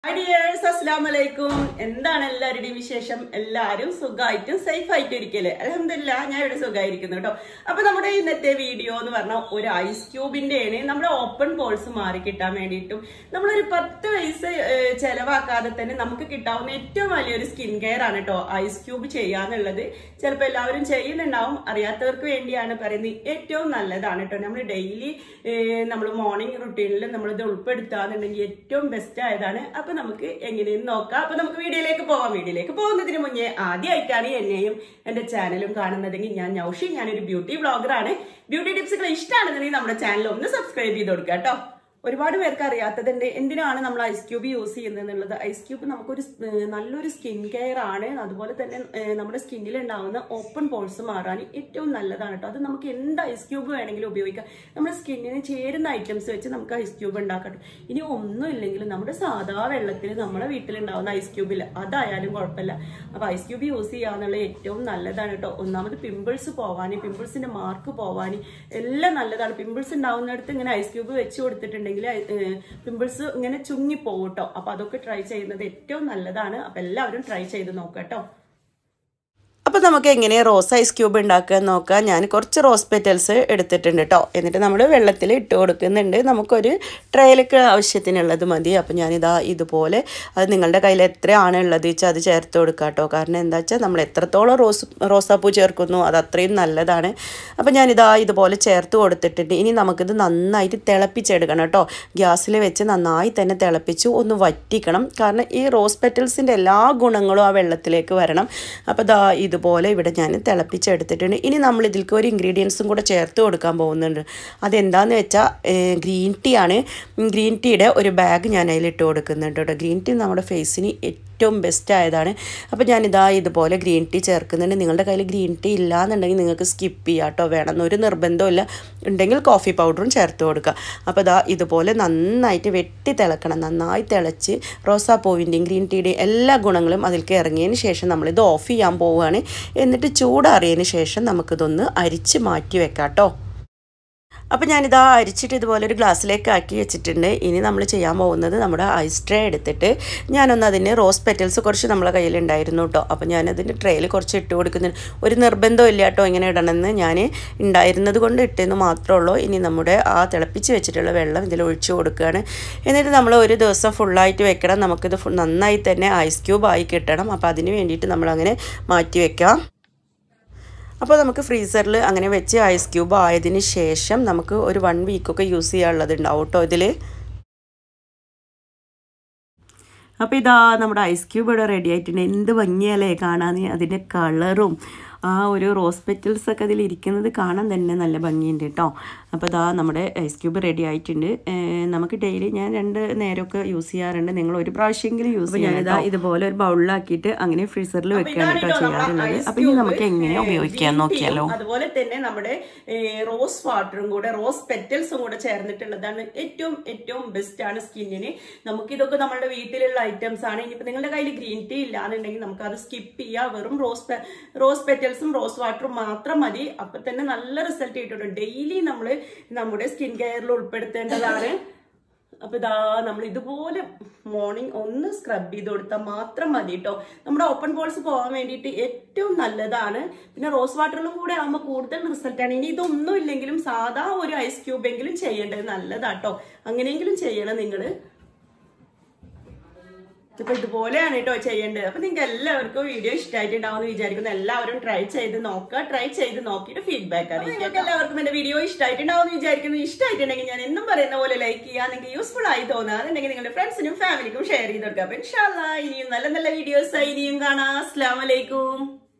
Dears അസ്സാം വലൈക്കും എന്താണ് എല്ലാവരുടെയും വിശേഷം എല്ലാവരും സുഖമായിട്ടും സേഫ് ആയിട്ടും ഇരിക്കല്ലേ അലഹമില്ല ഞാൻ ഇവിടെ സുഖമായിരിക്കുന്നു കേട്ടോ അപ്പൊ നമ്മുടെ ഇന്നത്തെ വീഡിയോ എന്ന് പറഞ്ഞാൽ ഒരു ഐസ് ക്യൂബിന്റെയാണ് നമ്മുടെ ഓപ്പൺ പോൾസ് മാറി കിട്ടാൻ വേണ്ടിയിട്ടും നമ്മളൊരു പത്ത് പൈസ ഏഹ്, ചെലവാക്കാതെ തന്നെ നമുക്ക് കിട്ടാവുന്ന ഏറ്റവും വലിയൊരു സ്കിൻ കെയർ ആണ് കേട്ടോ ഐസ് ക്യൂബ് ചെയ്യാന്നുള്ളത് ചിലപ്പോൾ എല്ലാവരും ചെയ്യുന്നുണ്ടാവും അറിയാത്തവർക്ക് വേണ്ടിയാണ് പറയുന്നത് ഏറ്റവും നല്ലതാണ് കേട്ടോ നമ്മൾ ഡെയിലി നമ്മൾ മോർണിംഗ് റുട്ടീനിൽ നമ്മളിത് ഉൾപ്പെടുത്താന്നുണ്ടെങ്കിൽ ഏറ്റവും ബെസ്റ്റ് ആയതാണ് അപ്പൊ നമുക്ക് എങ്ങനെയെന്ന് നോക്കാം അപ്പൊ നമുക്ക് വീഡിയോയിലേക്ക് പോവാം വീഡിയോയിലേക്ക് പോകുന്നതിന് മുന്നേ ആദ്യമായിട്ടാണ് എന്നെയും എന്റെ ചാനലും കാണുന്നതെങ്കിൽ ഞാൻ നൌഷി ഞാനൊരു ബ്യൂട്ടി ബ്ലോഗറാണ് ബ്യൂട്ടി ടിപ്സുകൾ ഇഷ്ടമാണെന്നുണ്ടെങ്കിൽ നമ്മുടെ ചാനൽ ഒന്ന് സബ്സ്ക്രൈബ് ചെയ്ത് കൊടുക്കുക കേട്ടോ ഒരുപാട് പേർക്ക് അറിയാത്തതുണ്ട് എന്തിനാണ് നമ്മൾ ഐസ് ക്യൂബ് യൂസ് ചെയ്യുന്നത് എന്നുള്ളത് ഐസ് ക്യൂബ് നമുക്കൊരു സ്- ഏഹ് നല്ലൊരു സ്കിൻ കെയർ ആണ് അതുപോലെ തന്നെ ഏഹ് നമ്മുടെ സ്കിന്നിൽ ഉണ്ടാവുന്ന ഓപ്പൺ പോൾസ് മാറാൻ ഏറ്റവും നല്ലതാണ് കേട്ടോ അത് നമുക്ക് എന്ത് ഐസ് ക്യൂബ് വേണമെങ്കിലും ഉപയോഗിക്കാം നമ്മുടെ സ്കിന്നിന് ചേരുന്ന ഐറ്റംസ് വെച്ച് നമുക്ക് ഐസ് ക്യൂബ് ഉണ്ടാക്കാം ട്ടോ. ഇനി ഒന്നും ഇല്ലെങ്കിലും നമ്മുടെ സാധാ വെള്ളത്തിൽ നമ്മുടെ വീട്ടിലുണ്ടാവുന്ന ഐസ് ക്യൂബില്ല അതായാലും കുഴപ്പമില്ല അപ്പൊ ഐസ് ക്യൂബ് യൂസ് ചെയ്യാന്നുള്ള ഏറ്റവും നല്ലതാണ് കേട്ടോ ഒന്നാമത് പിമ്പിൾസ് പോവാൻ പിമ്പിൾസിന്റെ മാർക്ക് പോവാൻ എല്ലാം നല്ലതാണ് പിമ്പിൾസ് ഉണ്ടാവുന്നിടത്ത് ഇങ്ങനെ ഐസ് ക്യൂബ് വെച്ച് കൊടുത്തിട്ടുണ്ടെങ്കിൽ പിമ്പിൾസ് ഇങ്ങനെ ചുങ്ങി പോകും കേട്ടോ അപ്പൊ അതൊക്കെ ട്രൈ ചെയ്യുന്നത് ഏറ്റവും നല്ലതാണ് അപ്പൊ എല്ലാവരും ട്രൈ ചെയ്ത് നോക്കാം കേട്ടോ അപ്പോൾ നമുക്ക് എങ്ങനെ റോസ് ഐസ് ക്യൂബ് ഉണ്ടാക്കുക എന്ന് നോക്കാം ഞാൻ കുറച്ച് റോസ് പെറ്റൽസ് എടുത്തിട്ടുണ്ട് കേട്ടോ എന്നിട്ട് നമ്മൾ വെള്ളത്തിൽ ഇട്ട് കൊടുക്കുന്നുണ്ട് നമുക്കൊരു ട്രയലൊക്കെ ആവശ്യത്തിനുള്ളത് മതി അപ്പോൾ ഞാനിതാ ഇതുപോലെ അത് നിങ്ങളുടെ കയ്യിൽ എത്രയാണ് ഉള്ളത് വെച്ചാൽ അത് ചേർത്ത് കൊടുക്കുക കേട്ടോ കാരണം എന്താ വെച്ചാൽ നമ്മൾ എത്രത്തോളം റോസ് റോസാപ്പൂ ചേർക്കുന്നു അത് അത്രയും നല്ലതാണ് അപ്പോൾ ഞാനിതാ ഇതുപോലെ ചേർത്ത് കൊടുത്തിട്ടുണ്ട് ഇനി നമുക്കിത് നന്നായിട്ട് തിളപ്പിച്ചെടുക്കണം കേട്ടോ ഗ്യാസിൽ വെച്ച് നന്നായി തന്നെ തിളപ്പിച്ച് ഒന്ന് വറ്റിക്കണം കാരണം ഈ റോസ് പെറ്റൽസിൻ്റെ എല്ലാ ഗുണങ്ങളും ആ വെള്ളത്തിലേക്ക് വരണം അപ്പോൾ ദാ ഇതുപോലെ ഇവിടെ ഞാൻ തിളപ്പിച്ചെടുത്തിട്ടുണ്ട് ഇനി നമ്മൾ ഇതിലേക്ക് ഒരു ഇൻഗ്രീഡിയൻസും കൂടെ ചേർത്ത് കൊടുക്കാൻ പോകുന്നുണ്ട് അതെന്താണെന്ന് വെച്ചാൽ ഗ്രീൻ ടീ ആണ് ഗ്രീൻ ടീയുടെ ഒരു ബാഗ് ഞാൻ അതിലിട്ട് കൊടുക്കുന്നുണ്ട് കേട്ടോ ഗ്രീൻ ടീ നമ്മുടെ ഫേസിന് ഏറ്റവും ബെസ്റ്റ് ആയതാണ് അപ്പോൾ ഞാനിതാ ഇതുപോലെ ഗ്രീൻ ടീ ചേർക്കുന്നുണ്ട് നിങ്ങളുടെ കയ്യിൽ ഗ്രീൻ ടീ ഇല്ല എന്നുണ്ടെങ്കിൽ നിങ്ങൾക്ക് സ്കിപ്പ് ചെയ്യാം കേട്ടോ വേണമെന്ന് ഒരു നിർബന്ധമില്ല ഉണ്ടെങ്കിൽ കോഫി പൗഡറും ചേർത്ത് കൊടുക്കുക അപ്പോൾ ഇതാ ഇതുപോലെ നന്നായിട്ട് വെട്ടി തിളക്കണം നന്നായി തിളച്ച് റോസാപ്പൂവിൻ്റെയും ഗ്രീൻ ടീയുടെയും എല്ലാ ഗുണങ്ങളും അതിലേക്ക് ഇറങ്ങിയതിന് ശേഷം നമ്മളിത് ഓഫ് ചെയ്യാൻ പോവുകയാണ് എന്നിട്ട് ചൂടാറിയതിന് ശേഷം നമുക്കിതൊന്ന് അരിച്ച് മാറ്റി വെക്കാം കേട്ടോ അപ്പോൾ ഞാനിതാ അരിച്ചിട്ട് ഇതുപോലെ ഒരു ഗ്ലാസ്സിലേക്ക് ആക്കി വെച്ചിട്ടുണ്ട് ഇനി നമ്മൾ ചെയ്യാൻ പോകുന്നത് നമ്മുടെ ഐസ് ട്രേ എടുത്തിട്ട് ഞാനൊന്ന് അതിന് റോസ് പെറ്റൽസ് കുറച്ച് നമ്മളെ കയ്യിലുണ്ടായിരുന്നു കേട്ടോ അപ്പോൾ ഞാനതിൻ്റെ ട്രേയിൽ കുറച്ച് ഇട്ട് കൊടുക്കുന്നുണ്ട് ഒരു നിർബന്ധം ഇല്ല കേട്ടോ ഇങ്ങനെ ഇടണമെന്ന് ഞാൻ ഉണ്ടായിരുന്നത് കൊണ്ട് ഇട്ടെന്ന് മാത്രമേ ഉള്ളൂ ഇനി നമ്മുടെ ആ തിളപ്പിച്ച് വെച്ചിട്ടുള്ള വെള്ളം ഇതിൽ ഒഴിച്ചു കൊടുക്കുകയാണ് എന്നിട്ട് നമ്മൾ ഒരു ദിവസം ഫുള്ളായിട്ട് വെക്കണം നമുക്കിത് ഫുൾ നന്നായി തന്നെ ഐസ് ക്യൂബ് ആയി കിട്ടണം അപ്പോൾ അതിന് വേണ്ടിയിട്ട് നമ്മളങ്ങനെ മാറ്റി വെക്കാം അപ്പോൾ നമുക്ക് ഫ്രീസറിൽ അങ്ങനെ വെച്ച് ഐസ് ക്യൂബ് ആയതിന് ശേഷം നമുക്ക് ഒരു വൺ വീക്കൊക്കെ യൂസ് ചെയ്യാനുള്ളത് ഉണ്ടാവും കേട്ടോ ഇതിൽ അപ്പോൾ ഇതാ നമ്മുടെ ഐസ് ക്യൂബ് ഇവിടെ റെഡി ആയിട്ടുണ്ട് എന്ത് ഭംഗിയല്ലേ കാണാൻ അതിൻ്റെ കളറും ആ ഒരു റോസ് പെറ്റൽസ് ഒക്കെ അതിൽ ഇരിക്കുന്നത് കാണാൻ തന്നെ നല്ല ഭംഗിയുണ്ട് കേട്ടോ അപ്പോൾ ഇതാ നമ്മുടെ ഐസ് ക്യൂബ് റെഡി ആയിട്ടുണ്ട് ഏഹ് നമുക്ക് ഡെയിലി ഞാൻ രണ്ട് നേരമൊക്കെ യൂസ് ചെയ്യാറുണ്ട് നിങ്ങൾ ഒരു പ്രാവശ്യമെങ്കിലും യൂസ് ചെയ്യാം ഞാനിതാ ഇതുപോലെ ഒരു ബൗളിലാക്കിയിട്ട് അങ്ങനെ ഫ്രീസറിൽ വെക്കുകയാണ് കേട്ടോ ചെയ്യാറുള്ളത് അപ്പോൾ ഇനി നമുക്ക് എങ്ങനെ ഉപയോഗിക്കാൻ നോക്കിയാലോ അതുപോലെ തന്നെ നമ്മുടെ റോസ് വാട്ടറും കൂടെ റോസ് പെറ്റൽസും കൂടെ ചേർന്നിട്ടുള്ളതാണ് ഏറ്റവും ഏറ്റവും ബെസ്റ്റ് ആണ് സ്കിന്നിന് നമുക്ക് ഇതൊക്കെ നമ്മുടെ വീട്ടിലുള്ള ഐറ്റംസ് ആണ് ഇനിയിപ്പോ നിങ്ങളുടെ കയ്യിൽ ഗ്രീൻ ടീ ഇല്ലാന്നുണ്ടെങ്കിൽ നമുക്ക് അത് സ്കിപ്പ് ചെയ്യാം വെറും റോസ് റോസ് പെറ്റൽസും റോസ് വാട്ടറും മാത്രം മതി അപ്പൊ തന്നെ നല്ല റിസൾട്ട് കിട്ടുന്നുണ്ട് ഡെയിലി നമ്മൾ നമ്മുടെ സ്കിൻ കെയറിൽ ഉൾപ്പെടുത്തേണ്ടതാണ് അപ്പൊ ഇതാ നമ്മൾ ഇതുപോലെ മോർണിംഗ് ഒന്ന് സ്ക്രബ് ചെയ്ത് കൊടുത്താൽ മാത്രം മതി കേട്ടോ നമ്മുടെ ഓപ്പൺ പോൾസ് പോകാൻ വേണ്ടിയിട്ട് ഏറ്റവും നല്ലതാണ് പിന്നെ റോസ് വാട്ടറിലും കൂടെ ആകുമ്പോൾ കൂടുതൽ റിസൾട്ടാണ് ഇനി ഇതൊന്നും ഇല്ലെങ്കിലും സാധാ ഒരു ഐസ് ക്യൂബ് എങ്കിലും ചെയ്യേണ്ടത് നല്ലതാട്ടോ അങ്ങനെയെങ്കിലും ചെയ്യണം നിങ്ങൾ ഇപ്പൊ ഇതുപോലെയാണ് കേട്ടോ ചെയ്യേണ്ടത് അപ്പൊ നിങ്ങൾക്ക് എല്ലാവർക്കും വീഡിയോ ഇഷ്ടമായിട്ടുണ്ടാവും എന്ന് വിചാരിക്കുന്നു എല്ലാവരും ട്രൈ ചെയ്ത് നോക്കുക ട്രൈ ചെയ്ത് നോക്കിയിട്ട് ഫീഡ്ബാക്ക് അറിയിക്കുക എല്ലാവർക്കും എന്റെ വീഡിയോ ഇഷ്ടമായിട്ടുണ്ടാവും എന്ന് വിചാരിക്കുന്നു ഇഷ്ടമായിട്ടുണ്ടെങ്കിൽ ഞാൻ എന്നും പറയുന്ന പോലെ ലൈക്ക് ചെയ്യുക നിങ്ങൾക്ക് യൂസ്ഫുൾ ആയി തോന്നുകയാണെന്നുണ്ടെങ്കിൽ നിങ്ങളുടെ ഫ്രണ്ട്സിനും ഫാമിലിക്കും ഷെയർ ചെയ്ത് കൊടുക്കുക അപ്പൊ ഇൻഷാല്ല ഇനിയും നല്ല നല്ല വീഡിയോസ് ഇനിയും കാണാം അസ്ലാം വലൈക്കും